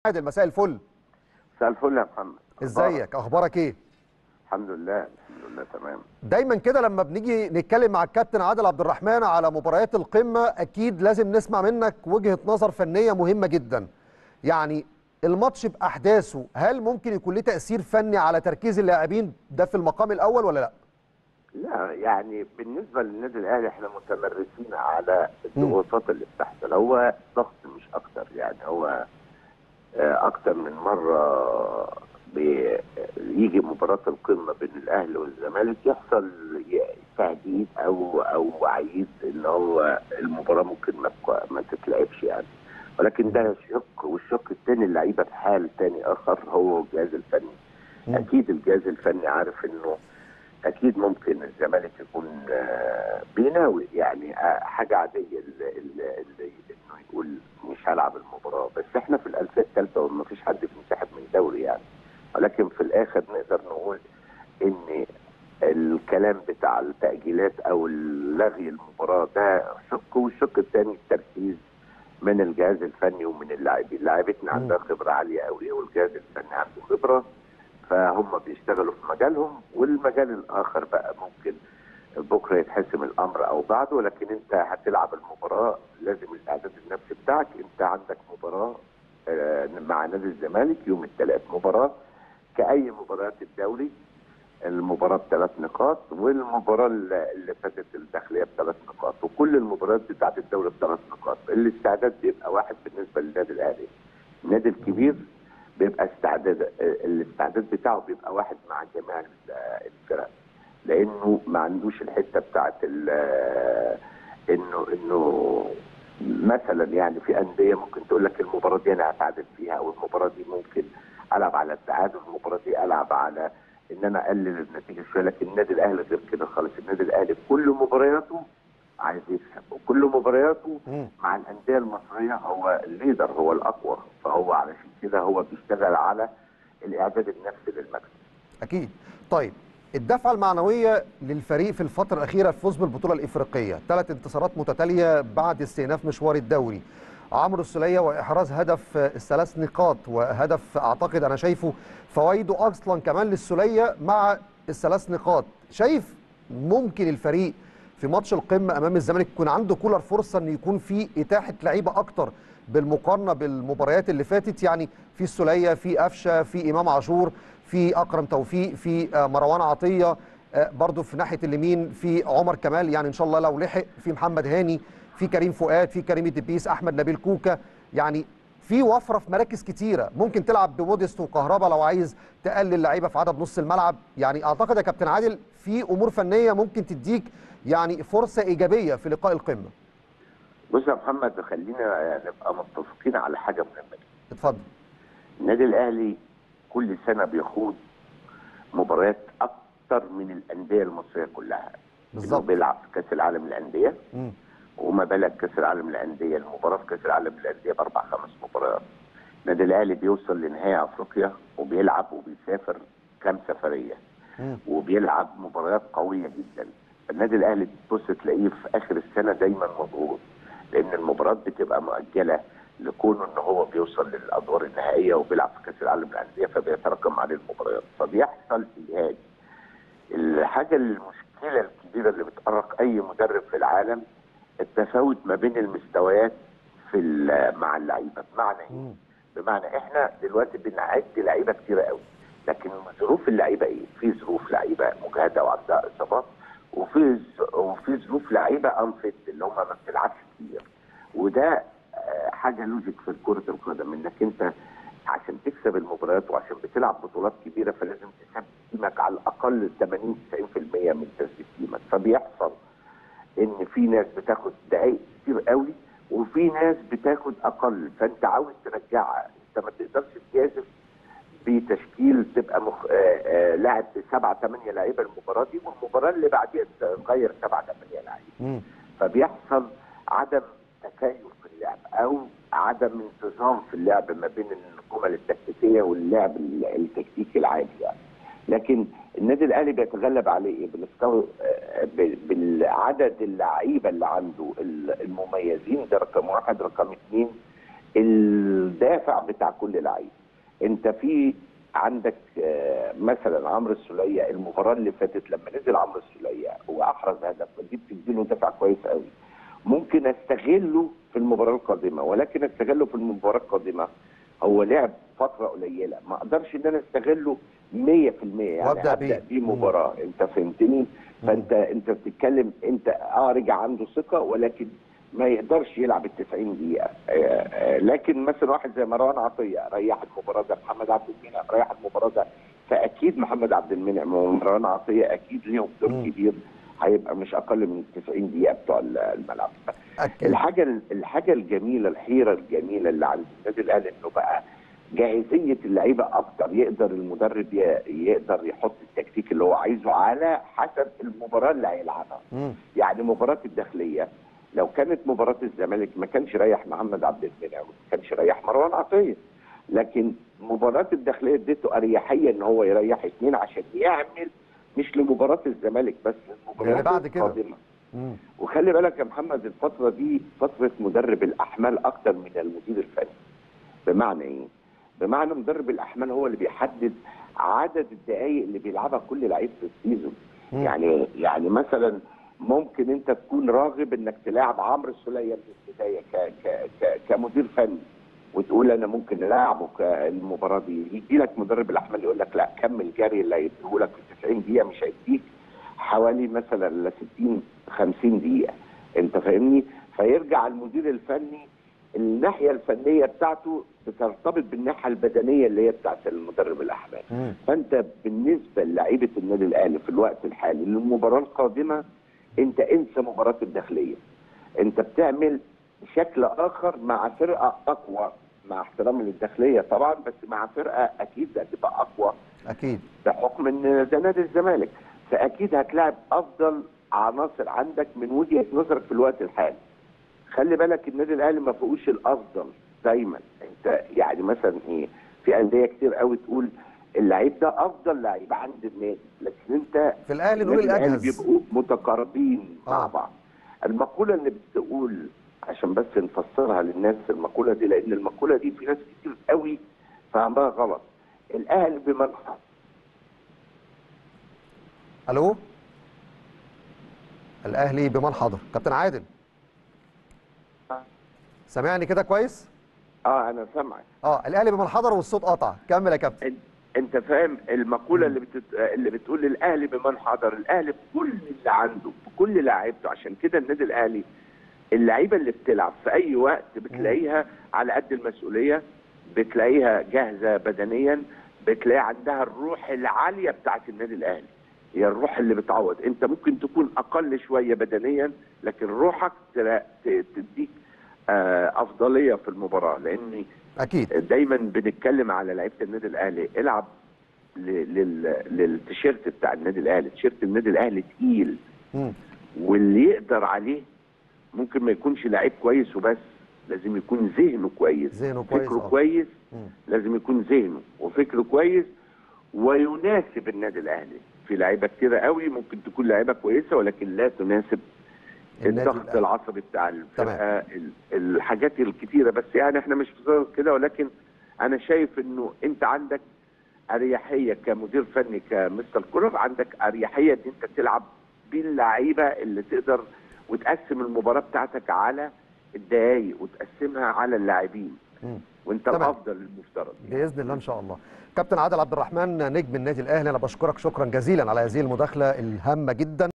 عادل مساء الفل مساء الفل يا محمد ازيك اخبارك ايه الحمد لله الحمد لله تمام دايما كده لما بنيجي نتكلم مع الكابتن عادل عبد الرحمن على مباريات القمه اكيد لازم نسمع منك وجهه نظر فنيه مهمه جدا يعني الماتش باحداثه هل ممكن يكون له تاثير فني على تركيز اللاعبين ده في المقام الاول ولا لا لا يعني بالنسبه للنادي الاهلي احنا متمرسين على الضغوطات اللي بتحصل هو ضغط مش اكتر يعني هو آه، اكتر من مره بيجي مباراه القمه بين الاهلي والزمالك يحصل ي- تهديد او او وعيد ان هو المباراه ممكن ما تك- ما تتلعبش يعني ولكن ده شق والشق الثاني اللعيبه في حال ثاني اخر هو الجهاز الفني مم. اكيد الجهاز الفني عارف انه اكيد ممكن الزمالك يكون آه، بيناوي يعني آه، حاجه عاديه اللي, اللي, اللي انه يقول مش هلعب المباراه بس احنا في الالفيه الثالثه وما فيش حد بينسحب من الدوري يعني ولكن في الاخر نقدر نقول ان الكلام بتاع التاجيلات او لغي المباراه ده شق والشق الثاني التركيز من الجهاز الفني ومن اللاعبين لاعبتنا عندها خبره عاليه قوي والجهاز الفني عنده خبره فهم بيشتغلوا في مجالهم والمجال الاخر بقى ممكن بكره يتحسم الامر او بعده ولكن انت هتلعب المباراه لازم الاعداد النفسي بتاعك انت عندك مباراه آه، مع نادي الزمالك يوم الثلاث مباراه كاي مباريات الدوري المباراه بثلاث نقاط والمباراه اللي اللي فاتت الداخليه بثلاث نقاط وكل المباريات بتاعت الدوري بثلاث نقاط الاستعداد بيبقى واحد بالنسبه للنادي الاهلي النادي الكبير بيبقى استعداد الاستعداد بتاعه بيبقى واحد مع جميع الفرق لانه ما عندوش الحته بتاعت ال- انه انه مثلا يعني في انديه ممكن تقول لك المباراه دي انا هتعادل فيها او المباراه دي ممكن العب على التعادل المباراه دي العب على ان انا اقلل النتيجه شويه لكن النادي الاهلي غير كده خالص النادي الاهلي في كل مبارياته عايز يكسب وكل مبارياته مم. مع الانديه المصريه هو الليدر هو الاقوى فهو علشان كده هو بيشتغل على الاعداد النفسي للمكسب اكيد طيب الدفعه المعنويه للفريق في الفتره الاخيره الفوز بالبطوله الافريقيه ثلاث انتصارات متتاليه بعد استئناف مشوار الدوري عمرو السوليه واحراز هدف آه، الثلاث نقاط وهدف اعتقد انا شايفه فوائده اصلا كمان للسوليه مع الثلاث نقاط شايف ممكن الفريق في ماتش القمه امام الزمالك يكون عنده كولر فرصه ان يكون في اتاحه لعيبه اكتر بالمقارنه بالمباريات اللي فاتت يعني في السوليه في قفشه في امام عاشور في اكرم توفيق في آه، مروان عطيه آه، برضو في ناحيه اليمين في عمر كمال يعني ان شاء الله لو لحق في محمد هاني في كريم فؤاد في كريم الدبيس احمد نبيل كوكا يعني في وفره في مراكز كتيره ممكن تلعب بموديست وكهربا لو عايز تقلل لعيبه في عدد نص الملعب يعني اعتقد يا كابتن عادل في امور فنيه ممكن تديك يعني فرصه ايجابيه في لقاء القمه بص يا محمد خلينا نبقى متفقين على حاجه مهمه جدا. اتفضل النادي الاهلي كل سنه بيخوض مباريات اكتر من الانديه المصريه كلها بالظبط. إنه بيلعب في كاس العالم للانديه مم. وما بالك كاس العالم للانديه المباراه في كاس العالم للانديه باربع خمس مباريات النادي الاهلي بيوصل لنهائي افريقيا وبيلعب وبيسافر كام سفريه مم. وبيلعب مباريات قويه جدا النادي الاهلي تبص تلاقيه في اخر السنه دايما مضغوط لان المباريات بتبقى مؤجله لكونه ان هو بيوصل للادوار النهائيه وبيلعب في كاس العالم للانديه فبيتراكم عليه المباريات فبيحصل اجهاد الحاجه المشكله الكبيره اللي بتقرق اي مدرب في العالم التفاوت ما بين المستويات في ال- مع اللعيبه بمعنى ايه؟ مم. بمعنى احنا دلوقتي بنعد لعيبه كتيره قوي لكن ظروف اللعيبه ايه؟ في ظروف لعيبه مجهده وعندها اصابات وفي ز- وفي ظروف لعيبه انفت اللي هم ما بتلعبش كتير وده آه، حاجه لوجيك في كره القدم انك انت عشان تكسب المباريات وعشان بتلعب بطولات كبيره فلازم تثبت تيمك على الاقل 80 90% من تثبيت تيمك فبيحصل ان في ناس بتاخد دقائق كتير قوي وفي ناس بتاخد اقل فانت عاوز ترجعها انت ما تقدرش تجازف بتشكيل تبقى مخ... آه آه لاعب سبعة ثمانية لعيبه المباراه دي والمباراه اللي بعديها تغير سبعة ثمانية لعيبه مم. فبيحصل عدم تكيف في اللعب او عدم انتظام في اللعب ما بين الجمل التكتيكيه واللعب ال- التكتيكي العادي يعني لكن النادي الاهلي بيتغلب عليه ايه؟ بالسكاو- آه، ب- بالعدد اللعيبه اللي عنده ال- المميزين ده رقم واحد رقم اثنين الدافع بتاع كل لعيب انت في عندك آه، مثلا عمرو السوليه المباراه اللي فاتت لما نزل عمرو السوليه واحرز هدف دي بتديله دافع كويس قوي ممكن استغله في المباراه القادمه ولكن استغله في المباراه القادمه هو لعب فتره قليله ما اقدرش ان انا استغله 100% يعني وأبدأ بيه. ابدا بيه مباراه انت فهمتني فانت انت بتتكلم انت اه رجع عنده ثقه ولكن ما يقدرش يلعب ال 90 دقيقه آه، آه، لكن مثلا واحد زي مروان عطيه ريح المباراه ده محمد عبد المنعم ريح المباراه ده فاكيد محمد عبد المنعم ومروان عطيه اكيد ليهم دور مم. كبير هيبقى مش اقل من 90 دقيقه بتوع الملعب اكيد الحاجه الحاجه الجميله الحيره الجميله اللي عند النادي الاهلي انه بقى جاهزيه اللعيبه اكتر يقدر المدرب ي- يقدر يحط التكتيك اللي هو عايزه على حسب المباراه اللي هيلعبها مم. يعني مباراه الداخليه لو كانت مباراه الزمالك ما كانش ريح محمد عبد المنعم ما كانش ريح مروان عطيه لكن مباراه الداخليه اديته اريحيه ان هو يريح اثنين عشان يعمل مش لمباراه الزمالك بس اللي للمباراه بعد كده. القادمه مم. وخلي بالك يا محمد الفترة دي فترة مدرب الأحمال أكتر من المدير الفني. بمعنى إيه؟ بمعنى مدرب الأحمال هو اللي بيحدد عدد الدقائق اللي بيلعبها كل لعيب في السيزون. مم. يعني يعني مثلا ممكن أنت تكون راغب إنك تلاعب عمرو السولية من البداية ك ك ك كمدير فني وتقول أنا ممكن ألاعبه المباراة دي يجي لك مدرب الأحمال يقول لك لا كمل جري اللي هيديه لك في 90 دقيقة مش هيديك حوالي مثلا ل 60 50 دقيقه انت فاهمني فيرجع المدير الفني الناحيه الفنيه بتاعته بترتبط بالناحيه البدنيه اللي هي بتاعت المدرب الاحمال مم. فانت بالنسبه للاعيبه النادي الاهلي في الوقت الحالي للمباراه القادمه انت انسى مباراه الداخليه انت بتعمل شكل اخر مع فرقه اقوى مع احترامي للداخليه طبعا بس مع فرقه اكيد هتبقى اقوى اكيد بحكم ان ده نادي الزمالك فاكيد هتلاعب افضل عناصر عندك من وجهه نظرك في الوقت الحالي خلي بالك النادي الاهلي ما فيهوش الافضل دايما انت يعني مثلا ايه في انديه كتير قوي تقول اللعيب ده افضل لعيب عند النادي لكن انت في الاهلي نقول النادي الأهلي الاجهز بيبقوا متقاربين مع آه. بعض المقوله اللي بتقول عشان بس نفسرها للناس المقوله دي لان المقوله دي في ناس كتير قوي فاهمها غلط الاهلي بمنحى الو الاهلي بمن حضر كابتن عادل سامعني كده كويس اه انا سامعك اه الاهلي بمن حضر والصوت قطع كمل يا كابتن انت انت فاهم المقوله اللي بتت... اللي بتقول الاهلي بمن حضر الاهلي بكل اللي عنده بكل لاعيبته عشان كده النادي الاهلي اللعيبه اللي بتلعب في اي وقت بتلاقيها على قد المسؤوليه بتلاقيها جاهزه بدنيا بتلاقي عندها الروح العاليه بتاعت النادي الاهلي هي الروح اللي بتعوض انت ممكن تكون اقل شويه بدنيا لكن روحك تلا- ت- تديك آه، افضليه في المباراه لان اكيد دايما بنتكلم على لعيبه النادي الاهلي العب ل- لل- للتيشيرت بتاع النادي الاهلي تيشيرت النادي الاهلي تقيل مم. واللي يقدر عليه ممكن ما يكونش لعيب كويس وبس لازم يكون ذهنه كويس ذهنه كويس فكره آه. كويس مم. لازم يكون ذهنه وفكره كويس ويناسب النادي الاهلي في لعيبه كتيره قوي ممكن تكون لعيبه كويسه ولكن لا تناسب النادي الضغط الأهلي. العصبي بتاع الفرقه ال- الحاجات الكتيره بس يعني احنا مش في صدد كده ولكن انا شايف انه انت عندك اريحيه كمدير فني كمستر كولر عندك اريحيه ان انت تلعب باللعيبه اللي تقدر وتقسم المباراه بتاعتك على الدقايق وتقسمها على اللاعبين مم. وانت تمام. الافضل المفترض باذن الله ان شاء الله كابتن عادل عبد الرحمن نجم النادي الاهلي انا بشكرك شكرا جزيلا على هذه المداخله الهامه جدا